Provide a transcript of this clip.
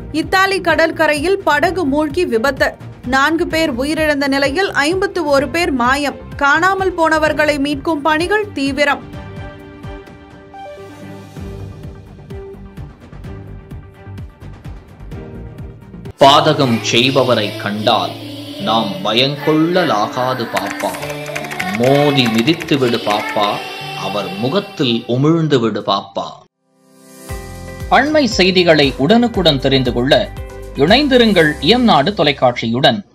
Italy கடற்கரையில் படகு மூழ்கி விபத்து நான்கு பேர் உயிரிழந்த நிலையில் ஐம்பத்து ஒரு பேர் மாயம் காணாமல் போனவர்களை மீட்கும் பணிகள் தீவிரம் பாதகம் செய்பவரை கண்டால் நாம் பயங்கொள்ளலாகாது பாப்பா மோதி மிதித்து விடு பாப்பா அவர் முகத்தில் உமிழ்ந்து விடு பாப்பா அண்மை செய்திகளை உடனுக்குடன் தெரிந்து கொள்ள இணைந்திருங்கள் இயம்நாடு தொலைக்காட்சியுடன்